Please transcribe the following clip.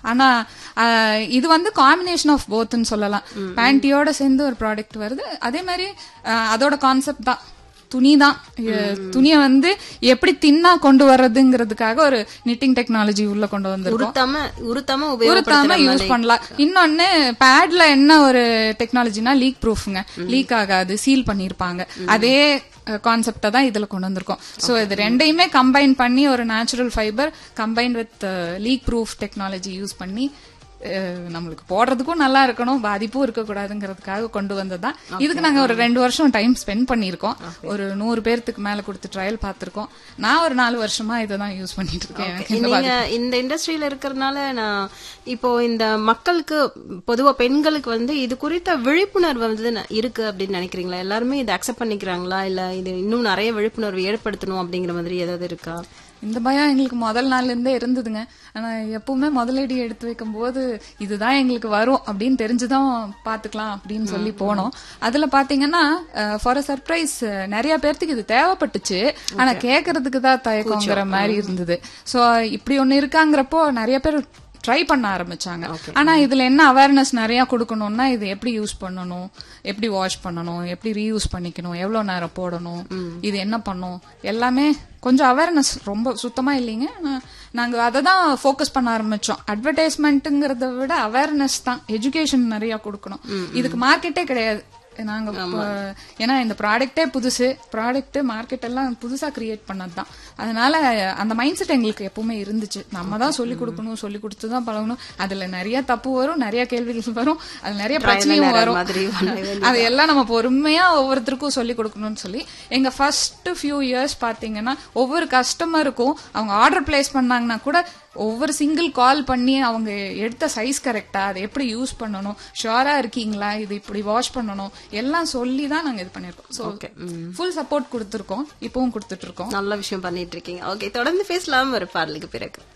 ஆனா ஆஹ், இது வந்து காம்பினேஷன் ஆஃப் போத்னு சொல்லலாம் பேண்டியோட சேர்ந்து ஒரு ப்ராடக்ட் வருது அதே மாதிரி ஆஹ், அதோட கான்செப்ட் தான் துணி தான் துணியை வந்து எப்படி தின்னா கொண்டு வர்றதுங்கிறதுக்காக ஒரு நிட்டிங் டெக்னாலஜி உள்ள கொண்டு வந்திருக்கோம் உருத்தாம உருத்தாம உருத்தாம உபயோகப்படுத்தாம யூஸ் பண்ணலாம் இன்னொன்னு பேட்ல என்ன ஒரு டெக்னாலஜினா லீக் ப்ரூஃப்ங்க லீக் ஆகாது சீல் பண்ணிருப்பாங்க அதே கான்செப்டை தான் இதுல கொண்டு வந்திருக்கோம் சோ இது ரெண்டையுமே கம்பைன் பண்ணி ஒரு natural fibre combine with leak proof technology use பண்ணி அஹ், நம்மளுக்கு போடுறதுக்கும் நல்லா இருக்கணும் பாதிப்பும் இருக்கக்கூடாதுங்கிறதுக்காக கொண்டு வந்ததுதான் இதுக்கு நாங்க ஒரு ரெண்டு வருஷம் டைம் ஸ்பெண்ட் பண்ணியிருக்கோம் ஒரு நூறு பேர்த்துக்கு மேல கொடுத்து ட்ரையல் பார்த்திருக்கோம் நான் ஒரு நாலு வருஷமா இதை தான் யூஸ் பண்ணிட்டு இருக்கேன் எனக்கு இந்த நீங்க இந்த இண்டஸ்ட்ரியில இருக்கிறதுனால நான் இப்போ இந்த மக்களுக்கு பொதுவா பெண்களுக்கு வந்து இது குறித்த விழிப்புணர்வு வந்து ந- இருக்கு அப்படின்னு நினைக்கிறீங்களா எல்லாருமே இதை அக்செப்ட் பண்ணிக்கிறாங்களா இல்ல இது இன்னும் நிறைய விழிப்புணர்வு ஏற்படுத்தணும் அப்படிங்கிற மாதிரி ஏதாவது இருக்கா இந்த பயம் எங்களுக்கு முதல் நாள்ல இருந்தே இருந்ததுங்க ஆனா எப்பவுமே முதலடி எடுத்து வைக்கும் போது இதுதான் எங்களுக்கு வரும் அப்படின்னு தெரிஞ்சுதான் பாத்துக்கலாம் அப்படின்னு சொல்லி போனோம் அதுல பாத்தீங்கன்னா ஃபார் அ சர்ப்ரைஸ் நிறைய பேர்த்துக்கு இது தேவைப்பட்டுச்சு ஆனா கேக்குறதுக்கு தான் தயக்கங்கிற மாதிரி இருந்தது சோ இப்படி ஒண்ணு இருக்காங்கிறப்போ நிறைய பேர் ட்ரை பண்ண ஆரம்பிச்சாங்க ஆனா இதுல என்ன அவேர்னஸ் நிறைய கொடுக்கணும்னா இது எப்படி யூஸ் பண்ணணும் எப்படி வாஷ் பண்ணணும் எப்படி ரீயூஸ் பண்ணிக்கணும் எவ்வளவு நேரம் போடணும் இது என்ன பண்ணும் எல்லாமே கொஞ்சம் அவேர்னஸ் ரொம்ப சுத்தமா இல்லைங்க ஆனா நாங்க அதை தான் ஃபோக்கஸ் பண்ண ஆரம்பிச்சோம் அட்வர்டைஸ்மெண்ட்டுங்கிறத விட அவேர்னஸ் தான் எஜுகேஷன் நிறைய கொடுக்கணும் இதுக்கு மார்க்கெட்டே கிடையாது நாங்க இப்ப- ஏன்னா இந்த ப்ராடக்ட்டே புதுசு ப்ராடக்ட் மார்க்கெட் எல்லாம் புதுசா கிரியேட் பண்ணது தான் அதனால அந்த மைண்ட் செட் எங்களுக்கு எப்பவுமே இருந்துச்சு நம்ம தான் சொல்லி கொடுக்கணும் சொல்லி கொடுத்து தான் பழகணும் அதுல நிறைய தப்பு வரும் நிறைய கேள்விகள் வரும் அது நிறைய பிரச்சனையும் error வரும் மாதிரி பண்ண அதையெல்லாம் நம்ம பொறுமையா ஒவ்வொருத்தருக்கும் சொல்லி கொடுக்கணும்னு சொல்லி எங்க ஃபர்ஸ்ட் ஃபியூ இயர்ஸ் பாத்தீங்கன்னா ஒவ்வொரு கஸ்டமருக்கும் அவங்க ஆர்டர் பிளேஸ் பண்ணாங்கன்னா கூட ஒவ்வொரு சிங்கிள் கால் பண்ணி அவங்க எடுத்த சைஸ் கரெக்டா அதை எப்படி யூஸ் பண்ணணும் ஷுவரா இருக்கீங்களா இது இப்படி வாஷ் பண்ணணும் எல்லாம் சொல்லி தான் நாங்க இது பண்ணிருக்கோம் ஸோ ஃபுல் சப்போர்ட் கொடுத்துருக்கோம் இப்பவும் கொடுத்துட்டு இருக்கோம் நல்ல விஷயம் பண்ணிட்டு இருக்கீங்க ஓகே தொடர்ந்து பேசலாம் ஒரு பாடலுக்கு பிறகு